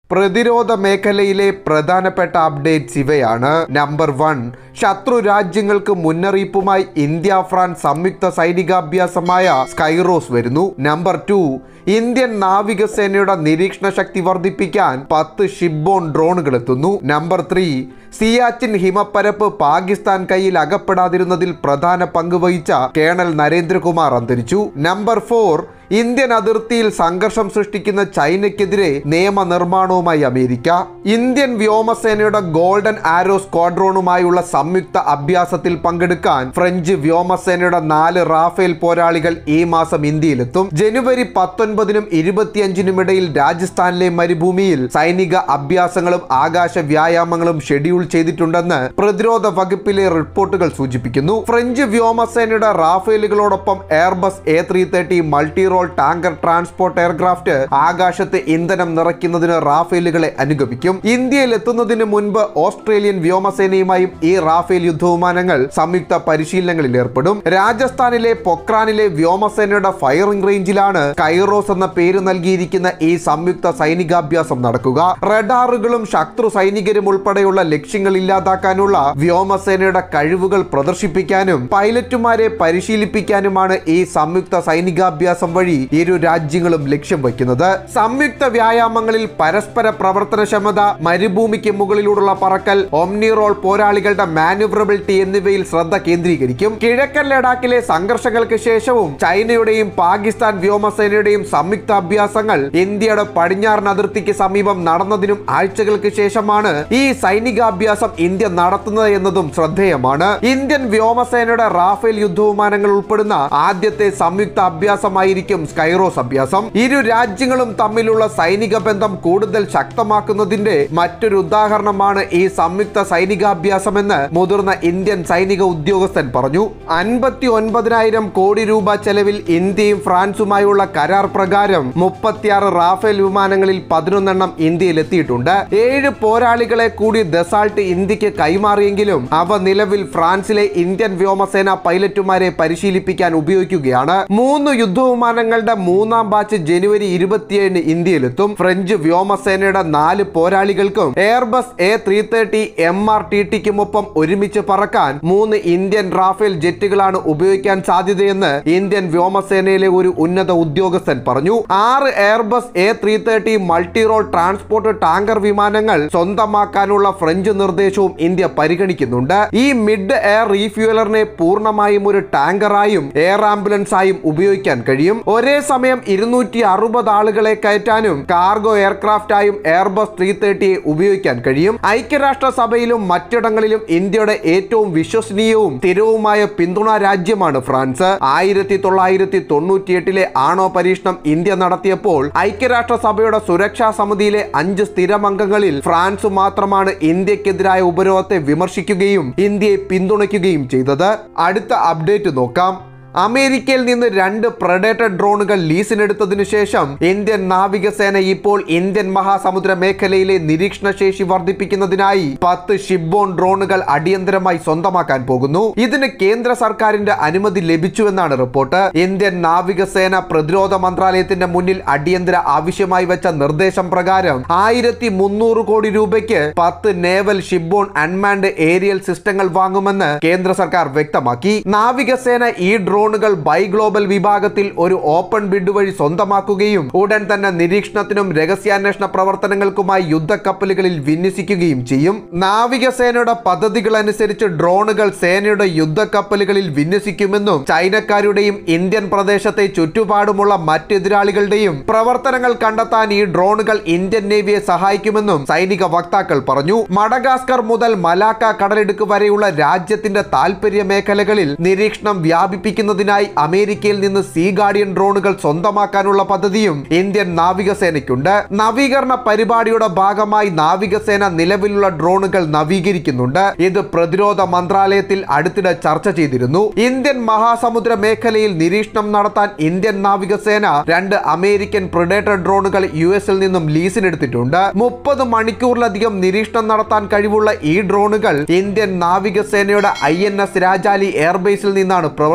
പ്രതിരോധ മേഖലയിലെ പ്രധാനപ്പെട്ട അപ്ഡേറ്റ്സ് ഇവയാണ് നമ്പർ വൺ ശത്രു രാജ്യങ്ങൾക്ക് മുന്നറിയിപ്പുമായി ഇന്ത്യ ഫ്രാൻസ് സംയുക്ത സൈനികാഭ്യാസമായ സ്കൈറോസ് വരുന്നു നമ്പർ ടു ഇന്ത്യൻ നാവികസേനയുടെ നിരീക്ഷണ ശക്തി വർദ്ധിപ്പിക്കാൻ പത്ത് ഷിപ്ബോൺ ഡ്രോണുകൾ എത്തുന്നു നമ്പർ ത്രീ സിയാച്ചിൻ ഹിമപ്പരപ്പ് പാകിസ്ഥാൻ കയ്യിൽ അകപ്പെടാതിരുന്നതിൽ പ്രധാന പങ്ക് വഹിച്ച കേണൽ നരേന്ദ്രകുമാർ അന്തരിച്ചു നമ്പർ ഫോർ ഇന്ത്യൻ അതിർത്തിയിൽ സംഘർഷം സൃഷ്ടിക്കുന്ന ചൈനയ്ക്കെതിരെ നിയമനിർമ്മാണവുമായി അമേരിക്ക ഇന്ത്യൻ വ്യോമസേനയുടെ ഗോൾഡൻ ആരോ സ്ക്വാഡ്രോണുമായുള്ള സംയുക്ത അഭ്യാസത്തിൽ പങ്കെടുക്കാൻ ഫ്രഞ്ച് വ്യോമസേനയുടെ നാല് റാഫേൽ പോരാളികൾ ഈ മാസം ഇന്ത്യയിലെത്തും ജനുവരി പത്തൊൻപതിനും ഇരുപത്തിയഞ്ചിനും ഇടയിൽ രാജസ്ഥാനിലെ മരുഭൂമിയിൽ സൈനിക അഭ്യാസങ്ങളും ആകാശ വ്യായാമങ്ങളും ഷെഡ്യൂൾ ചെയ്തിട്ടുണ്ടെന്ന് പ്രതിരോധ വകുപ്പിലെ റിപ്പോർട്ടുകൾ സൂചിപ്പിക്കുന്നു ഫ്രഞ്ച് വ്യോമസേനയുടെ റാഫേലുകളോടൊപ്പം Airbus A three thirty multi role tanker transport aircraft ആകാശത്ത് ഇന്ധനം നിറയ്ക്കുന്നതിന് റാഫേലുകളെ അനുഗമിക്കും ഇന്ത്യയിൽ എത്തുന്നതിന് മുൻപ് ഓസ്ട്രേലിയൻ വ്യോമസേനയുമായും ഈ റാഫേൽ യുദ്ധവിമാനങ്ങൾ സംയുക്ത പരിശീലനങ്ങളിൽ ഏർപ്പെടും രാജസ്ഥാനിലെ പൊക്രാനിലെ വ്യോമസേനയുടെ ഫയറിംഗ് റേഞ്ചിലാണ് കൈറോസ് എന്ന പേര് നൽകിയിരിക്കുന്ന ഈ സംയുക്ത സൈനികാഭ്യാസം നടക്കുക റഡാറുകളും ശത്രു സൈനികരും ഉൾപ്പെടെയുള്ള ലക്ഷ്യങ്ങൾ ഇല്ലാതാക്കാനുള്ള വ്യോമസേനയുടെ കഴിവുകൾ പ്രദർശിപ്പിക്കാനും പൈലറ്റുമാരെ പരിശീലിപ്പിക്കാനുമാണ് ഈ സംയുക്ത സൈനികാഭ്യാസം വഴി ഇരു രാജ്യങ്ങളും ലക്ഷ്യം വയ്ക്കുന്നത് സംയുക്ത വ്യായാമങ്ങളിൽ പരസ്പര പ്രവർത്തനക്ഷമത മരുഭൂമിക്ക് മുകളിലൂടെയുള്ള പറക്കൽ ഒമ്നിറോൾ പോരാളികളുടെ മാനുവറബിലിറ്റി എന്നിവയിൽ ശ്രദ്ധ കേന്ദ്രീകരിക്കും കിഴക്കൻ ലഡാക്കിലെ സംഘർഷങ്ങൾക്ക് ശേഷവും ചൈനയുടെയും പാകിസ്ഥാൻ വ്യോമസേനയുടെയും സംയുക്ത അഭ്യാസങ്ങൾ ഇന്ത്യയുടെ പടിഞ്ഞാറൻ അതിർത്തിക്ക് സമീപം നടന്നതിനും ആഴ്ചകൾക്ക് ശേഷമാണ് ഈ സൈനികാഭ്യാസം ഇന്ത്യ നടത്തുന്നത് എന്നതും ശ്രദ്ധേയമാണ് ഇന്ത്യൻ വ്യോമസേനയുടെ റാഫേൽ യുദ്ധവിമാനങ്ങൾ ഉൾപ്പെടുന്ന ആദ്യത്തെ സംയുക്ത അഭ്യാസമായിരിക്കും സ്കൈറോസ് അഭ്യാസം ഇരു രാജ്യങ്ങളും തമ്മിലുള്ള സൈനിക ബന്ധം കൂടുതൽ ശക്തമാക്കുന്നതിന്റെ മറ്റൊരു ഉദാഹരണമാണ് ഈ സംയുക്ത സൈനികാഭ്യാസമെന്ന് മുതിർന്ന ഇന്ത്യൻ സൈനിക ഉദ്യോഗസ്ഥൻ പറഞ്ഞു അൻപത്തി ഒൻപതിനായിരം കോടി രൂപ ചെലവിൽ ഇന്ത്യയും ഫ്രാൻസുമായുള്ള കരാർ പ്രകാരം മുപ്പത്തിയാറ് റാഫേൽ വിമാനങ്ങളിൽ പതിനൊന്നെണ്ണം ഇന്ത്യയിൽ എത്തിയിട്ടുണ്ട് ഏഴ് പോരാളികളെ കൂടി ദസാൾട്ട് ഇന്ത്യക്ക് കൈമാറിയെങ്കിലും അവ നിലവിൽ ഫ്രാൻസിലെ ഇന്ത്യൻ വ്യോമസേന പൈലറ്റുമാരെ പരിശീലിപ്പിക്കാൻ ഉപയോഗിക്കുകയാണ് മൂന്ന് യുദ്ധവിമാനങ്ങളുടെ മൂന്നാം ബാച്ച് ജനുവരി ഇരുപത്തിയേഴിന് ഇന്ത്യയിലെത്തും ഫ്രഞ്ച് വ്യോമസേനയുടെ നാല് പോരാളികൾക്കും Airbus A three thirty M R T ടിക്കുമൊപ്പം ഒരുമിച്ച് പറക്കാൻ മൂന്ന് ഇന്ത്യൻ റാഫേൽ ജെറ്റുകളാണ് ഉപയോഗിക്കാൻ സാധ്യതയെന്ന് ഇന്ത്യൻ വ്യോമസേനയിലെ ഒരു ഉന്നത ഉദ്യോഗസ്ഥൻ പറഞ്ഞു ആറ് Airbus A three thirty multi role transport tanker വിമാനങ്ങൾ സ്വന്തമാക്കാനുള്ള ഫ്രഞ്ച് നിർദ്ദേശവും ഇന്ത്യ പരിഗണിക്കുന്നുണ്ട് ഈ മിഡ് എയർ റീഫ്യൂലറിനെ പൂർണ്ണമായും ഒരു ടാങ്കറായും എയർ ആംബുലൻസ് ആയും ഉപയോഗിക്കാൻ കഴിയും ഒരേ സമയം ഇരുന്നൂറ്റി അറുപത് ആളുകളെ കയറ്റാനും കാർഗോ എയർക്രാഫ്റ്റായും എയർബസ് ത്രീ തേർട്ടിയെ ഉപയോഗിക്കാൻ കഴിയും ഐക്യരാഷ്ട്ര സഭയിലും മറ്റിടങ്ങളിലും ഇന്ത്യയുടെ ഏറ്റവും വിശ്വസനീയവും സ്ഥിരവുമായ പിന്തുണ രാജ്യമാണ് ഫ്രാൻസ് ആയിരത്തി തൊള്ളായിരത്തി തൊണ്ണൂറ്റിയെട്ടിലെ ആണവ പരീക്ഷണം ഇന്ത്യ നടത്തിയപ്പോൾ ഐക്യരാഷ്ട്ര സഭയുടെ സുരക്ഷാ സമിതിയിലെ അഞ്ച് സ്ഥിരമംഗങ്ങളിൽ ഫ്രാൻസ് മാത്രമാണ് ഇന്ത്യക്കെതിരായ ഉപരോധത്തെ വിമർശിക്കുകയും ഇന്ത്യയെ പിന്തുണയ്ക്കുകയും ചെയ്തത് അടുത്ത അപ്ഡേറ്റ് നോക്കാം അമേരിക്കയിൽ നിന്ന് രണ്ട് പ്രഡേറ്റർ ഡ്രോണുകൾ ലീസിനെടുത്തതിനു ശേഷം ഇന്ത്യൻ നാവികസേന ഇപ്പോൾ ഇന്ത്യൻ മഹാസമുദ്ര മേഖലയിലെ നിരീക്ഷണ ശേഷി വർദ്ധിപ്പിക്കുന്നതിനായി പത്ത് ഷിപ്ബോൺ ഡ്രോണുകൾ അടിയന്തരമായി സ്വന്തമാക്കാൻ പോകുന്നു ഇതിന് കേന്ദ്ര സർക്കാരിന്റെ അനുമതി ലഭിച്ചുവെന്നാണ് റിപ്പോർട്ട് ഇന്ത്യൻ നാവികസേന പ്രതിരോധ മന്ത്രാലയത്തിന്റെ മുന്നിൽ അടിയന്തര ആവശ്യമായി വെച്ച നിർദ്ദേശം പ്രകാരം ആയിരത്തി മുന്നൂറ് കോടി രൂപയ്ക്ക് പത്ത് നേവൽ ഷിപ്ബോൺ അൺമാൻഡ് ഏരിയൽ സിസ്റ്റങ്ങൾ വാങ്ങുമെന്ന് കേന്ദ്ര സർക്കാർ വ്യക്തമാക്കി നാവികസേന ഈ ഡ്രോണുകൾ ബൈ ഗ്ലോബൽ വിഭാഗത്തിൽ ഒരു ഓപ്പൺ ബിഡ് വഴി സ്വന്തമാക്കുകയും ഉടൻ തന്നെ നിരീക്ഷണത്തിനും രഹസ്യാന്വേഷണ പ്രവർത്തനങ്ങൾക്കുമായി യുദ്ധക്കപ്പലുകളിൽ വിന്യസിക്കുകയും ചെയ്യും നാവികസേനയുടെ പദ്ധതികൾ അനുസരിച്ച് ഡ്രോണുകൾ സേനയുടെ യുദ്ധക്കപ്പലുകളിൽ വിന്യസിക്കുമെന്നും ചൈനക്കാരുടെയും ഇന്ത്യൻ പ്രദേശത്തെ ചുറ്റുപാടുമുള്ള മറ്റെതിരാളികളുടെയും പ്രവർത്തനങ്ങൾ കണ്ടെത്താൻ ഈ ഡ്രോണുകൾ ഇന്ത്യൻ നേവിയെ സഹായിക്കുമെന്നും സൈനിക വക്താക്കൾ പറഞ്ഞു മഡഗാസ്കർ മുതൽ മലാക്ക കടലിടുക്ക് വരെയുള്ള രാജ്യത്തിന്റെ താൽപര്യ മേഖലകളിൽ നിരീക്ഷണം വ്യാപിപ്പിക്കുന്നതിനായി അമേരിക്കയിൽ നിന്ന് സീ ഗാർഡിയൻ ഡ്രോണുകൾ സ്വന്തമാക്കാനുള്ള പദ്ധതിയും ഇന്ത്യൻ നാവികസേനയ്ക്കുണ്ട് നവീകരണ പരിപാടിയുടെ ഭാഗമായി നാവികസേന നിലവിലുള്ള ഡ്രോണുകൾ നവീകരിക്കുന്നുണ്ട് ഇത് പ്രതിരോധ മന്ത്രാലയത്തിൽ അടുത്തിടെ ചർച്ച ചെയ്തിരുന്നു ഇന്ത്യൻ മഹാസമുദ്ര മേഖലയിൽ നിരീക്ഷണം നടത്താൻ ഇന്ത്യൻ നാവികസേന രണ്ട് അമേരിക്കൻ പ്രിഡേറ്റർ ഡ്രോണുകൾ യു എസിൽ നിന്നും ലീസിനെടുത്തിട്ടുണ്ട് മുപ്പത് മണിക്കൂറിലധികം നിരീക്ഷണം നടത്താൻ കഴിവുള്ള ഈ ഡ്രോണുകൾ ഇന്ത്യൻ നാവികസേനയുടെ ഐ എൻ എസ് രാജാലി എയർബേസിൽ നിന്നാണ് പ്രവർത്തിക്കുന്നത്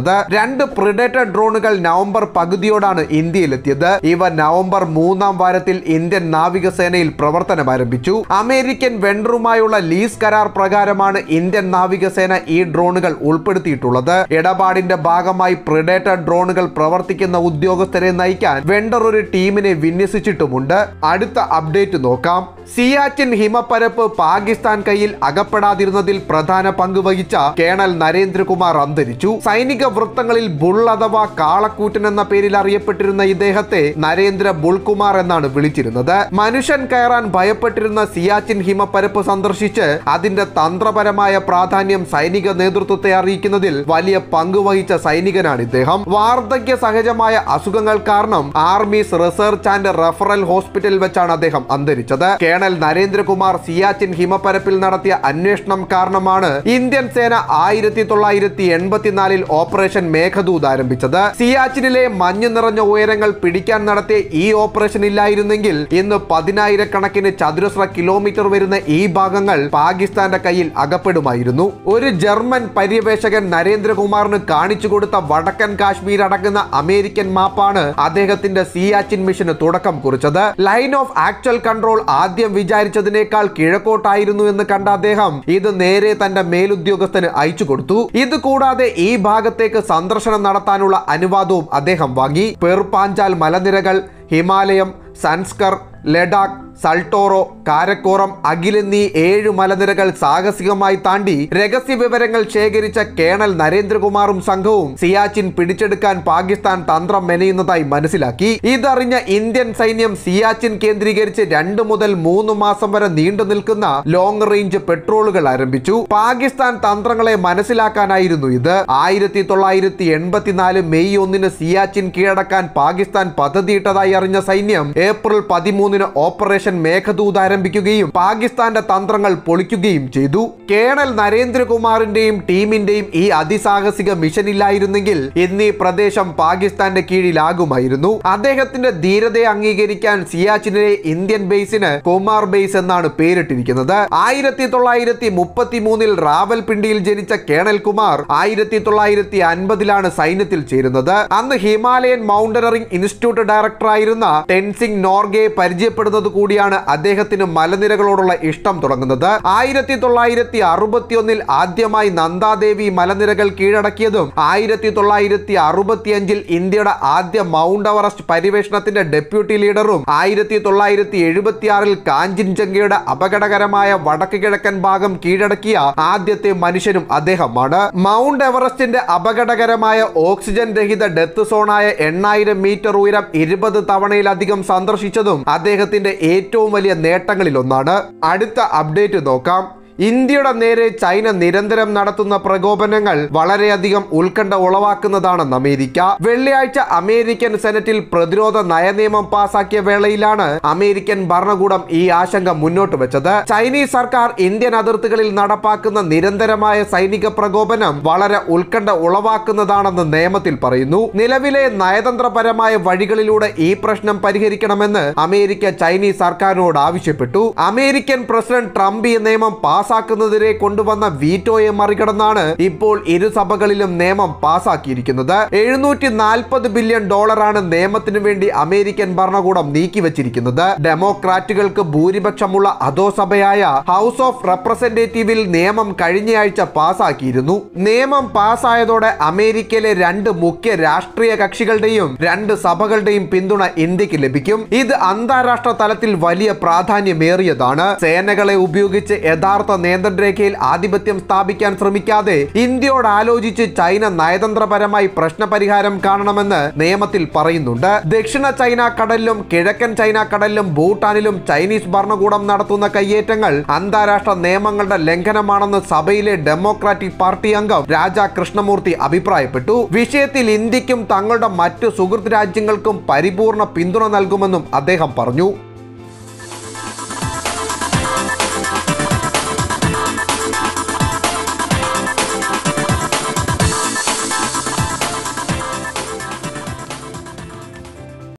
ചെയ്തിരുന്നത് രണ്ട് പ്രിഡേറ്റർ ഡ്രോണുകൾ നവംബർ പകുതിയോടാണ് ഇന്ത്യയിലെത്തിയത് ഇവ നവംബർ മൂന്നാം വാരത്തിൽ ഇന്ത്യൻ നാവികസേനയിൽ പ്രവർത്തനം ആരംഭിച്ചു അമേരിക്കൻ വെണ്ടറുമായുള്ള ലീസ് കരാർ പ്രകാരമാണ് ഇന്ത്യൻ നാവികസേന ഈ ഡ്രോണുകൾ ഉൾപ്പെടുത്തിയിട്ടുള്ളത് ഇടപാടിന്റെ ഭാഗമായി പ്രിഡേറ്റർ ഡ്രോണുകൾ പ്രവർത്തിക്കുന്ന ഉദ്യോഗസ്ഥരെ നയിക്കാൻ വെണ്ടർ ഒരു ടീമിനെ വിന്യസിച്ചിട്ടുമുണ്ട് അടുത്ത അപ്ഡേറ്റ് നോക്കാം സിയാച്ചിൻ ഹിമപ്പരപ്പ് പാകിസ്ഥാൻ കയ്യിൽ അകപ്പെടാതിരുന്നതിൽ പ്രധാന പങ്ക് വഹിച്ച കേണൽ നരേന്ദ്രകുമാർ അന്തരിച്ചു സൈനിക വൃത്തങ്ങളിൽ ബുൾ അഥവാ കാളക്കൂറ്റൻ എന്ന പേരിൽ അറിയപ്പെട്ടിരുന്ന ഇദ്ദേഹത്തെ നരേന്ദ്ര ബുൾകുമാർ എന്നാണ് വിളിച്ചിരുന്നത് മനുഷ്യൻ കയറാൻ ഭയപ്പെട്ടിരുന്ന സിയാച്ചിൻ ഹിമപ്പരപ്പ് സന്ദർശിച്ച് അതിന്റെ തന്ത്രപരമായ പ്രാധാന്യം സൈനിക നേതൃത്വത്തെ അറിയിക്കുന്നതിൽ വലിയ പങ്ക് വഹിച്ച സൈനികനാണ് ഇദ്ദേഹം വാർദ്ധക്യ സഹജമായ അസുഖങ്ങൾ കാരണം ആർമീസ് റിസർച്ച് ആൻഡ് റഫറൽ ഹോസ്പിറ്റലിൽ വെച്ചാണ് അദ്ദേഹം അന്തരിച്ചത് കേണൽ നരേന്ദ്രകുമാർ സിയാച്ചിൻ ഹിമപ്പരപ്പിൽ നടത്തിയ അന്വേഷണം കാരണമാണ് ഇന്ത്യൻ സേന ആയിരത്തി തൊള്ളായിരത്തി എൺപത്തിനാലിൽ ഓപ്പറേഷൻ മേഘദൂത് ആരംഭിച്ചത് സിയാച്ചിനിലെ മഞ്ഞ് നിറഞ്ഞ ഉയരങ്ങൾ പിടിക്കാൻ നടത്തിയ ഈ ഓപ്പറേഷൻ ഇല്ലായിരുന്നെങ്കിൽ ഇന്ന് പതിനായിരക്കണക്കിന് ചതുരശ്ര കിലോമീറ്റർ വരുന്ന ഈ ഭാഗങ്ങൾ പാകിസ്ഥാന്റെ കയ്യിൽ അകപ്പെടുമായിരുന്നു ഒരു ജർമ്മൻ പര്യവേഷകൻ നരേന്ദ്രകുമാറിന് കാണിച്ചു കൊടുത്ത വടക്കൻ കാശ്മീർ അടങ്ങുന്ന അമേരിക്കൻ മാപ്പാണ് അദ്ദേഹത്തിന്റെ സിയാച്ചിൻ മിഷന് തുടക്കം കുറിച്ചത് ലൈൻ ഓഫ് ആക്ച്വൽ കൺട്രോൾ ആദ്യം വിചാരിച്ചതിനേക്കാൾ കിഴക്കോട്ടായിരുന്നു എന്ന് കണ്ട അദ്ദേഹം ഇത് നേരെ തന്റെ മേലുദ്യോഗസ്ഥന് അയച്ചു കൊടുത്തു ഇത് കൂടാതെ ഈ ഭാഗത്തേക്ക് സന്ദർശനം നടത്താനുള്ള അനുവാദവും അദ്ദേഹം വാങ്ങി പെർപാഞ്ചാൽ മലനിരകൾ ഹിമാലയം സൻസ്കർ ലഡാക്ക് സൾട്ടോറോ കാരക്കോറം അഖിൽ എന്നീ ഏഴ് മലനിരകൾ സാഹസികമായി താണ്ടി രഹസ്യ വിവരങ്ങൾ ശേഖരിച്ച കേണൽ നരേന്ദ്രകുമാറും സംഘവും സിയാച്ചിൻ പിടിച്ചെടുക്കാൻ പാകിസ്ഥാൻ തന്ത്രം മെനയുന്നതായി മനസ്സിലാക്കി ഇതറിഞ്ഞ ഇന്ത്യൻ സൈന്യം സിയാച്ചിൻ കേന്ദ്രീകരിച്ച് രണ്ട് മുതൽ മൂന്ന് മാസം വരെ നീണ്ടു നിൽക്കുന്ന ലോങ് റേഞ്ച് പെട്രോളുകൾ ആരംഭിച്ചു പാകിസ്ഥാൻ തന്ത്രങ്ങളെ മനസ്സിലാക്കാനായിരുന്നു ഇത് ആയിരത്തി തൊള്ളായിരത്തി എൺപത്തിനാല് മെയ് ഒന്നിന് സിയാച്ചിൻ കീഴടക്കാൻ പാകിസ്ഥാൻ പദ്ധതിയിട്ടതായി അറിഞ്ഞ സൈന്യം ഏപ്രിൽ പതിമൂന്നിന് ഓപ്പറേഷൻ മേഘദൂത് ആരംഭിക്കുകയും പാകിസ്ഥാന്റെ തന്ത്രങ്ങൾ പൊളിക്കുകയും ചെയ്തു കേണൽ നരേന്ദ്രകുമാറിന്റെയും ടീമിന്റെയും ഈ അതിസാഹസിക മിഷൻ ഇല്ലായിരുന്നെങ്കിൽ ഇന്ന് ഈ പ്രദേശം പാകിസ്ഥാന്റെ കീഴിലാകുമായിരുന്നു അദ്ദേഹത്തിന്റെ ധീരതയെ അംഗീകരിക്കാൻ സിയാച്ചിനിലെ ഇന്ത്യൻ ബേസിന് കുമാർ ബേസ് എന്നാണ് പേരിട്ടിരിക്കുന്നത് ആയിരത്തി തൊള്ളായിരത്തി മുപ്പത്തി മൂന്നിൽ റാവൽപിണ്ടിയിൽ ജനിച്ച കേണൽ കുമാർ ആയിരത്തി തൊള്ളായിരത്തി അൻപതിലാണ് സൈന്യത്തിൽ ചേരുന്നത് അന്ന് ഹിമാലയൻ മൗണ്ടനറിംഗ് ഇൻസ്റ്റിറ്റ്യൂട്ട് ഡയറക്ടറായിരുന്ന ടെൻസിംഗ് നോർഗയെ പരിചയപ്പെടുന്നത് കൂടിയാണ് അദ്ദേഹത്തിന് മലനിരകളോടുള്ള ഇഷ്ടം തുടങ്ങുന്നത് ആയിരത്തി തൊള്ളായിരത്തി അറുപത്തിയൊന്നിൽ ആദ്യമായി നന്ദാദേവി മലനിരകൾ കീഴടക്കിയതും ആയിരത്തി തൊള്ളായിരത്തി അറുപത്തിയഞ്ചിൽ ഇന്ത്യയുടെ ആദ്യ മൗണ്ട് എവറസ്റ്റ് പര്യവേഷണത്തിന്റെ ഡെപ്യൂട്ടി ലീഡറും ആയിരത്തി തൊള്ളായിരത്തി എഴുപത്തിയാറിൽ കാഞ്ചിൻജംഗയുടെ അപകടകരമായ വടക്ക് കിഴക്കൻ ഭാഗം കീഴടക്കിയ ആദ്യത്തെ മനുഷ്യനും അദ്ദേഹമാണ് മൗണ്ട് എവറസ്റ്റിന്റെ അപകടകരമായ ഓക്സിജൻ രഹിത ഡെത്ത് സോണായ എണ്ണായിരം മീറ്റർ ഉയരം ഇരുപത് തവണയിലധികം സന്ദർശിച്ചതും അദ്ദേഹത്തിന്റെ ഏറ്റവും വലിയ നേട്ടങ്ങളിൽ ഒന്നാണ് അടുത്ത അപ്ഡേറ്റ് നോക്കാം ഇന്ത്യയുടെ നേരെ ചൈന നിരന്തരം നടത്തുന്ന പ്രകോപനങ്ങൾ വളരെയധികം ഉത്കണ്ഠ ഉളവാക്കുന്നതാണെന്ന് അമേരിക്ക വെള്ളിയാഴ്ച അമേരിക്കൻ സെനറ്റിൽ പ്രതിരോധ നയനിയമം പാസാക്കിയ വേളയിലാണ് അമേരിക്കൻ ഭരണകൂടം ഈ ആശങ്ക മുന്നോട്ട് വെച്ചത് ചൈനീസ് സർക്കാർ ഇന്ത്യൻ അതിർത്തികളിൽ നടപ്പാക്കുന്ന നിരന്തരമായ സൈനിക പ്രകോപനം വളരെ ഉത്കണ്ഠ ഉളവാക്കുന്നതാണെന്ന് നിയമത്തിൽ പറയുന്നു നിലവിലെ നയതന്ത്രപരമായ വഴികളിലൂടെ ഈ പ്രശ്നം പരിഹരിക്കണമെന്ന് അമേരിക്ക ചൈനീസ് സർക്കാരിനോട് ആവശ്യപ്പെട്ടു അമേരിക്കൻ പ്രസിഡന്റ് ട്രംപ് ഈ നിയമം പാസാക്കുന്നതിനെ കൊണ്ടുവന്ന വീറ്റോയെ മറികടന്നാണ് ഇപ്പോൾ ഇരു സഭകളിലും നിയമം പാസാക്കിയിരിക്കുന്നത് എഴുന്നൂറ്റി നാൽപ്പത് ബില്യൺ ഡോളറാണ് നിയമത്തിനു വേണ്ടി അമേരിക്കൻ ഭരണകൂടം നീക്കിവച്ചിരിക്കുന്നത് ഡെമോക്രാറ്റുകൾക്ക് ഭൂരിപക്ഷമുള്ള അധോസഭയായ ഹൗസ് ഓഫ് റെപ്രസെന്റേറ്റീവിൽ നിയമം കഴിഞ്ഞയാഴ്ച പാസാക്കിയിരുന്നു നിയമം പാസ്സായതോടെ അമേരിക്കയിലെ രണ്ട് മുഖ്യ രാഷ്ട്രീയ കക്ഷികളുടെയും രണ്ട് സഭകളുടെയും പിന്തുണ ഇന്ത്യക്ക് ലഭിക്കും ഇത് അന്താരാഷ്ട്ര തലത്തിൽ വലിയ പ്രാധാന്യമേറിയതാണ് സേനകളെ ഉപയോഗിച്ച് യഥാർത്ഥ നിയന്ത്രണരേഖയിൽ ആധിപത്യം സ്ഥാപിക്കാൻ ശ്രമിക്കാതെ ഇന്ത്യയോട് ആലോചിച്ച് ചൈന നയതന്ത്രപരമായി പ്രശ്നപരിഹാരം കാണണമെന്ന് നിയമത്തിൽ പറയുന്നുണ്ട് ദക്ഷിണ ചൈന കടലിലും കിഴക്കൻ ചൈന കടലിലും ഭൂട്ടാനിലും ചൈനീസ് ഭരണകൂടം നടത്തുന്ന കയ്യേറ്റങ്ങൾ അന്താരാഷ്ട്ര നിയമങ്ങളുടെ ലംഘനമാണെന്ന് സഭയിലെ ഡെമോക്രാറ്റിക് പാർട്ടി അംഗം രാജ കൃഷ്ണമൂർത്തി അഭിപ്രായപ്പെട്ടു വിഷയത്തിൽ ഇന്ത്യക്കും തങ്ങളുടെ മറ്റു സുഹൃത്ത് രാജ്യങ്ങൾക്കും പരിപൂർണ പിന്തുണ നൽകുമെന്നും അദ്ദേഹം പറഞ്ഞു